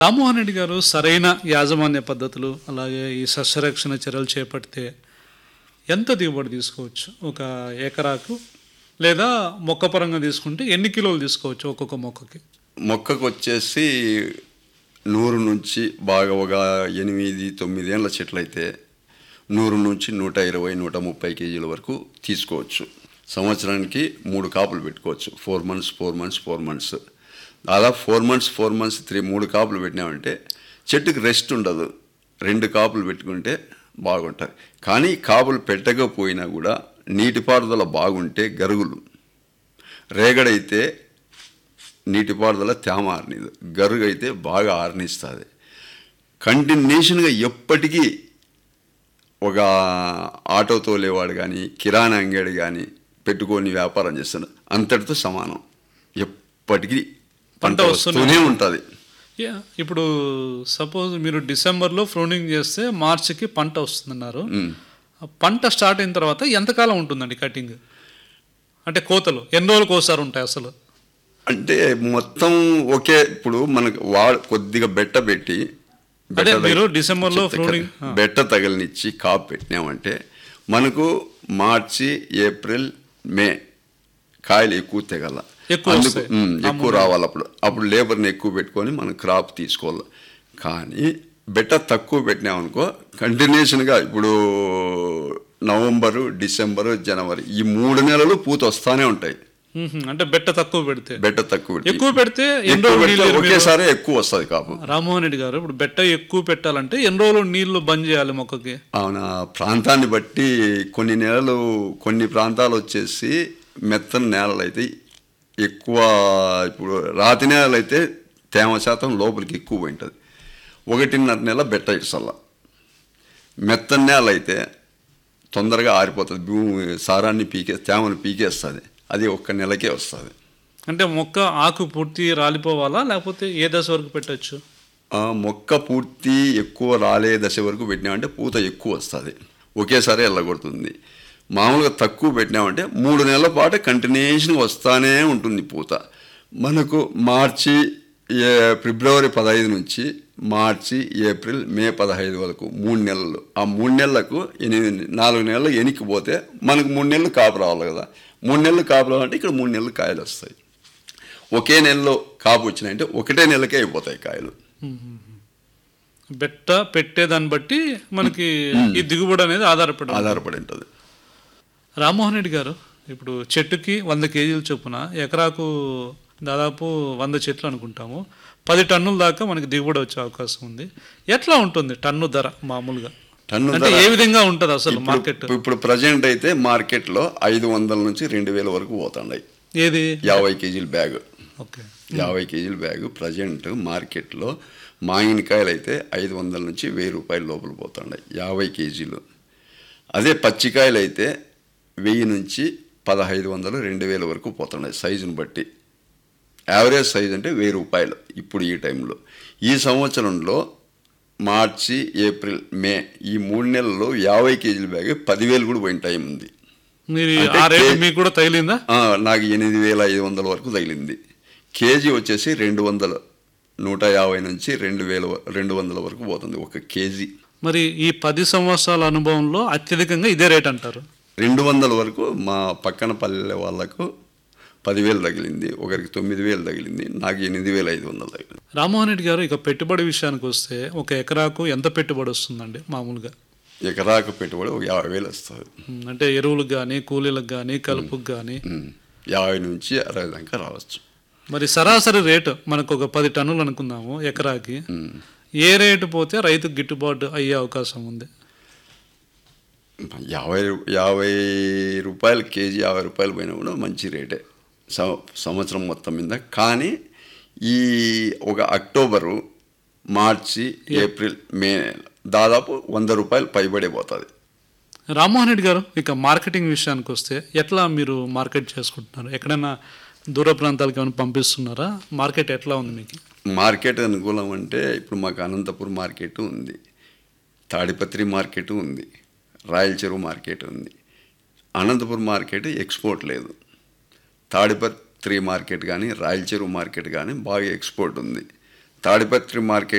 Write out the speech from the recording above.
రామ్మోహన్ రెడ్డి గారు సరైన యాజమాన్య పద్ధతులు అలాగే ఈ సస్యరక్షణ చర్యలు చేపడితే ఎంత దిగుబడి తీసుకోవచ్చు ఒక ఎకరాకు లేదా మొక్క పరంగా తీసుకుంటే ఎన్ని కిలోలు తీసుకోవచ్చు ఒక్కొక్క మొక్కకి మొక్కకు వచ్చేసి నూరు నుంచి బాగా ఒక ఎనిమిది తొమ్మిది ఏళ్ళ చెట్లు అయితే నూరు నుంచి నూట ఇరవై నూట ముప్పై కేజీల వరకు తీసుకోవచ్చు సంవత్సరానికి మూడు కాపులు పెట్టుకోవచ్చు four months four months four months దాదాపు four months four months three మూడు కాపులు పెట్టినామంటే చెట్టుకి రెస్ట్ ఉండదు రెండు కాపులు పెట్టుకుంటే బాగుంటుంది కానీ కాపులు పెట్టకపోయినా కూడా నీటిపారుదల బాగుంటే గరుగులు రేగడైతే నీటిపారుదల తేమ ఆరనిదు గరుగు అయితే బాగా ఆరనిస్తుంది కంటిన్యూషన్గా ఎప్పటికీ ఒక ఆటో తోలేవాడు కానీ కిరాణా అంగడి కానీ పెట్టుకొని వ్యాపారం చేస్తున్నాడు అంతటితో సమానం ఎప్పటికీ పంట పంట వస్తూనే వస్తూనే ఉంటుంది యా, ఇప్పుడు సపోజ్ మీరు డిసెంబర్లో ఫ్రూనింగ్ చేస్తే మార్చికి పంట వస్తుందన్నారు ఆ పంట స్టార్ట్ అయిన తర్వాత ఎంతకాలం ఉంటుందండి కటింగ్ అంటే కోతలు ఎన్ని రోజులకు ఒకసారి ఉంటాయి అసలు అంటే మొత్తం ఒకే ఇప్పుడు మనకు వా కొద్దిగా బెట్ట పెట్టి అదే బెట్ట మీరు తగిలి- డిసెంబర్లో చెప్తా ఫ్రూనింగ్ కదా. బెట్ట తగిలినిచ్చి కాపు పెట్టినామంటే మనకు మార్చి ఏప్రిల్ మే కాయలు ఎక్కువ తెగల ఎక్కువ అందుకు వస్తాయి. ఉమ్, ఎక్కువ రావాలి అప్పుడు అప్పుడు లేబర్ని ఎక్కువ పెట్టుకొని మనం క్రాప్ తీసుకోవాలి కానీ బెట్ట తక్కువ పెట్టినామనుకో కంటిన్యూషన్గా ఇప్పుడు నవంబరు డిసెంబరు జనవరి ఈ మూడు నెలలు పూత వస్తానే ఉంటాయి మ్మ్హ్మ్. అంటే బెట్ట తక్కువ పెడితే బెట్ట తక్కువ పెట్టి ఎక్కువ పెడితే ఎన్ని ఎక్కువ రోజులు పెడితే నీళ్ళు మీరు- ఒకేసారి ఎక్కువ వస్తుంది కాపు రామ్మోహన్ రెడ్డి గారు ఇప్పుడు బెట్ట ఎక్కువ పెట్టాలంటే ఎన్ని రోజులు నీళ్లు బంద్ చేయాలి మొక్కకి అవునా ప్రాంతాన్ని బట్టి కొన్ని నెలలు కొన్ని ప్రాంతాలు వచ్చేసి మెత్తని నేలలు అయితే ఎక్కువ ఇప్పుడు రాతి నేలలు అయితే తేమ శాతం లోపలికి ఎక్కువ ఉంటుంది ఒకటిన్నర నెల బెట్ట ఇసల్ల మెత్తని నేల అయితే తొందరగా ఆరిపోతుంది భూమి సారాన్ని పీకే తేమను పీకేస్తుంది అది ఒక్క నెలకే వస్తుంది అంటే మొక్క ఆకు పూర్తి రాలిపోవాలా లేకపోతే ఏ దశ వరకు పెట్టచ్చు ఆ మొక్క పూర్తి ఎక్కువ రాలే దశ వరకు పెట్టినామంటే పూత ఎక్కువ వస్తుంది ఒకేసారి వెళ్ళగొడుతుంది మామూలుగా తక్కువ పెట్టినామంటే మూడు నెలల పాటు కంటిన్యూషన్గా వస్తానే ఉంటుంది పూత మనకు మార్చి ఏ ఫిబ్రవరి పదహైదు నుంచి మార్చి ఏప్రిల్ మే పదహైదు వరకు మూడు నెలలు ఆ మూడు నెలలకు ఎనిమిది నాలుగు నెలలు ఎనికిపోతే మనకు మూడు నెలలు కాపు రావాలి కదా మూడు నెలలు కాపు రావాలంటే ఇక్కడ మూడు నెలలు కాయలు వస్తాయి ఒకే నెలలో కాపు వచ్చినాయంటే ఒకటే నెలకే అయిపోతాయి కాయలు బెట్ట పెట్టేదాన్ని బట్టి మనకి ఈ దిగుబడి అనేది ఆధారపడి ఉంటుంది. ఆధారపడి ఉంటుంది రామ్మోహన్ రెడ్డి గారు ఇప్పుడు చెట్టుకి వంద కేజీలు చొప్పున ఎకరాకు దాదాపు వంద చెట్లు అనుకుంటాము పది టన్నుల దాకా మనకి దిగుబడి వచ్చే అవకాశం ఉంది ఎట్లా ఉంటుంది టన్ను ధర మామూలుగా టన్ను అంటే ధర ఏ విధంగా ఉంటుంది అసలు ఇప్పుడు- మార్కెట్ ఇప్పుడు ప్రజెంట్ అయితే మార్కెట్లో ఐదు వందల నుంచి రెండు వేల వరకు పోతున్నాయి ఏది యాభై కేజీల బ్యాగ్ ఓకే యాభై కేజీల బ్యాగ్ ప్రజెంట్ మార్కెట్లో మామిడికాయలు అయితే ఐదు వందల నుంచి వెయ్యి రూపాయల లోపల పోతున్నాయి యాభై కేజీలు అదే పచ్చికాయలు అయితే వెయ్యి నుంచి పదహైదు వందలు రెండు వేల వరకు పోతున్నాయి సైజుని బట్టి యావరేజ్ సైజ్ అంటే వెయ్యి రూపాయలు ఇప్పుడు ఈ టైంలో ఈ సంవత్సరంలో మార్చి ఏప్రిల్ మే ఈ మూడు నెలల్లో యాభై కేజీల బ్యాగ్ పదివేలు కూడా పోయిన టైం ఉంది మీరు అంటే ఆ రేటు కే- మీకు కూడా తగిలిందా ఆ, నాకు ఎనిమిది వేల ఐదు వందల వరకు తగిలింది కేజీ వచ్చేసి రెండు వందలు నూట యాభై నుంచి రెండు వేల వ- రెండు వందల వరకు పోతుంది ఒక కేజీ మరి ఈ పది సంవత్సరాల అనుభవంలో అత్యధికంగా ఇదే రేట్ అంటారు రెండు వందల వరకు మా పక్కన పల్లె వాళ్ళకు పదివేలు తగిలింది ఒకరికి తొమ్మిది వేలు తగిలింది నాకు ఎనిమిది వేల ఐదు వందలు తగిలింది రామ్మోహన్ రెడ్డి గారు ఇక పెట్టుబడి విషయానికి వస్తే ఒక ఎకరాకు ఎంత పెట్టుబడి వస్తుందండి మామూలుగా ఎకరాకు పెట్టుబడి ఒక యాభై వేలు వస్తుంది ఉమ్, అంటే ఎరువులకు కానీ కూలీలకు కానీ కలుపుకు కానీ ఉమ్, యాభై నుంచి అరవై దాకా రావచ్చు మరి సరాసరి రేటు మనకు ఒక పది టన్నులు అనుకుందాము ఎకరాకి ఏ రేటు పోతే రైతుకు గిట్టుబాటు అయ్యే అవకాశం ఉంది యాభై రూ- యాభై రూపాయలు కేజీ యాభై రూపాయలు పోయినా కూడా మంచి రేటే సం- సంవత్సరం మొత్తం మీద కానీ ఈ ఒక అక్టోబరు మార్చి ఏప్రిల్ మే దాదాపు వంద రూపాయలు పైబడే పోతుంది రామ్మోహన్ రెడ్డి గారు ఇక మార్కెటింగ్ విషయానికి వస్తే ఎట్లా మీరు మార్కెట్ చేసుకుంటున్నారు ఎక్కడైనా దూర ప్రాంతాలకు ఏమైనా పంపిస్తున్నారా మార్కెట్ ఎట్లా ఉంది మీకు మార్కెట్ అనుకూలం అంటే ఇప్పుడు మాకు అనంతపురం మార్కెట్ ఉంది తాడిపత్రి మార్కెట్ ఉంది రాయల చెరువు మార్కెట్ ఉంది అనంతపురం మార్కెట్ ఎక్స్పోర్ట్ లేదు తాడిపత్రి మార్కెట్ కానీ రాయల చెరువు మార్కెట్ కానీ బాగా ఎక్స్పోర్ట్ ఉంది తాడిపత్రి మార్కెట్